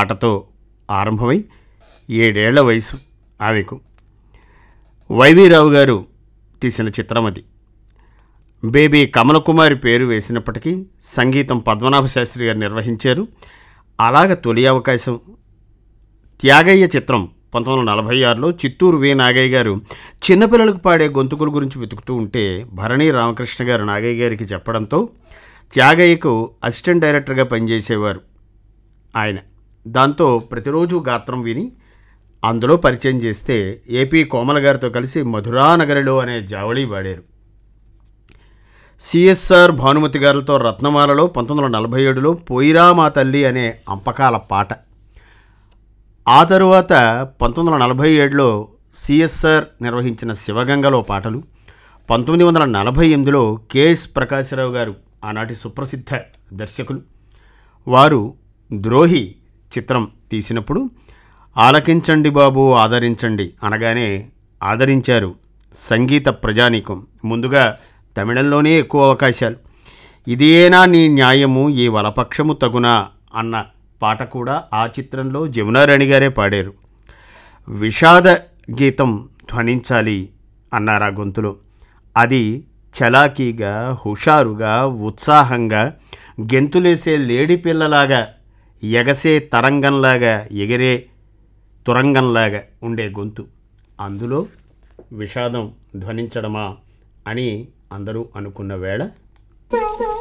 పాటతో ఆరంభమై ఏడేళ్ల వయసు ఆమెకు వైవీరావు గారు తీసిన చిత్రం అది బేబీ కమలకుమారి పేరు వేసినప్పటికీ సంగీతం పద్మనాభ శాస్త్రి గారు నిర్వహించారు అలాగ తొలి అవకాశం త్యాగయ్య చిత్రం పంతొమ్మిది వందల నలభై ఆరులో చిత్తూరు వి నాగయ్య గారు చిన్నపిల్లలకు పాడే గొంతుకుల గురించి వెతుకుతూ ఉంటే భరణి రామకృష్ణ గారు నాగయ్య గారికి చెప్పడంతో త్యాగయ్యకు అసిస్టెంట్ డైరెక్టర్గా పనిచేసేవారు ఆయన దాంతో ప్రతిరోజు గాత్రం విని అందులో పరిచయం చేస్తే ఏపీ కోమల గారితో కలిసి మధురానగరిలో అనే జావళి పాడారు సిఎస్ఆర్ భానుమతి గారులతో రత్నమాలలో పంతొమ్మిది వందల నలభై ఏడులో పోయిరా మా తల్లి అనే అంపకాల పాట ఆ తరువాత పంతొమ్మిది వందల నలభై ఏడులో సిఎస్ఆర్ నిర్వహించిన శివగంగలో పాటలు పంతొమ్మిది వందల నలభై ఎనిమిదిలో కెఎస్ ప్రకాశరావు గారు ఆనాటి సుప్రసిద్ధ దర్శకులు వారు ద్రోహి చిత్రం తీసినప్పుడు ఆలకించండి బాబు ఆదరించండి అనగానే ఆదరించారు సంగీత ప్రజానీకం ముందుగా తమిళంలోనే ఎక్కువ అవకాశాలు ఇదేనా నీ న్యాయము ఈ వలపక్షము తగునా అన్న పాట కూడా ఆ చిత్రంలో జమునారాణి గారే పాడారు విషాద గీతం ధ్వనించాలి అన్నారు ఆ గొంతులో అది చలాకీగా హుషారుగా ఉత్సాహంగా గెంతులేసే లేడి పిల్లలాగా ఎగసే తరంగంలాగా ఎగిరే తురంగంలాగా ఉండే గొంతు అందులో విషాదం ధ్వనించడమా అని అందరూ అనుకున్న వేళ